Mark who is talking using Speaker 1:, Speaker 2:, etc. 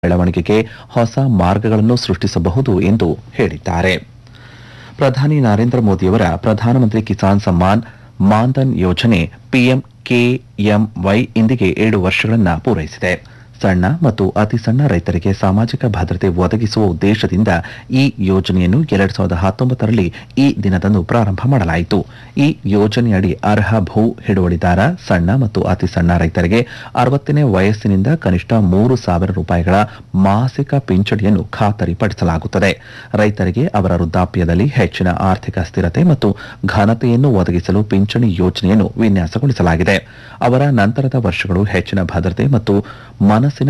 Speaker 1: ಬೆಳವಣಿಗೆಗೆ ಹೊಸ ಮಾರ್ಗಗಳನ್ನು ಸೃಷ್ಟಿಸಬಹುದು ಎಂದು ಹೇಳಿದ್ದಾರೆ ಪ್ರಧಾನಿ ನರೇಂದ್ರ ಮೋದಿಯವರ ಪ್ರಧಾನಮಂತ್ರಿ ಕಿಸಾನ್ ಸಮ್ಮಾನ್ ಮಾನ್ಧನ್ ಯೋಜನೆ ಪಿಎಂ ಕೆಎಂವೈ ಇಂದಿಗೆ ಏಳು ವರ್ಷಗಳನ್ನ ಪೂರೈಸಿದೆ ಸಣ್ಣ ಮತ್ತು ಅತಿ ಸಣ್ಣ ರೈತರಿಗೆ ಸಾಮಾಜಿಕ ಭದ್ರತೆ ಒದಗಿಸುವ ಉದ್ದೇಶದಿಂದ ಈ ಯೋಜನೆಯನ್ನು ಎರಡ್ ಸಾವಿರದ ಹತ್ತೊಂಬತ್ತರಲ್ಲಿ ಈ ದಿನದಂದು ಪ್ರಾರಂಭ ಮಾಡಲಾಯಿತು ಈ ಯೋಜನೆಯಡಿ ಅರ್ಹ ಭೂ ಹಿಡುವಳಿದಾರ ಸಣ್ಣ ಮತ್ತು ಅತಿ ಸಣ್ಣ ರೈತರಿಗೆ ಅರವತ್ತನೇ ವಯಸ್ಸಿನಿಂದ ಕನಿಷ್ಠ ಮೂರು ಸಾವಿರ ರೂಪಾಯಿಗಳ ಮಾಸಿಕ ಪಿಂಚಣಿಯನ್ನು ಖಾತರಿಪಡಿಸಲಾಗುತ್ತದೆ ರೈತರಿಗೆ ಅವರ ವೃದ್ಧಾಪ್ಯದಲ್ಲಿ ಹೆಚ್ಚಿನ ಆರ್ಥಿಕ ಸ್ಥಿರತೆ ಮತ್ತು ಘನತೆಯನ್ನು ಒದಗಿಸಲು ಪಿಂಚಣಿ ಯೋಜನೆಯನ್ನು ವಿನ್ಯಾಸಗೊಳಿಸಲಾಗಿದೆ ಅವರ ನಂತರದ ವರ್ಷಗಳು ಹೆಚ್ಚಿನ ಭದ್ರತೆ ಮತ್ತು ಮನಸ್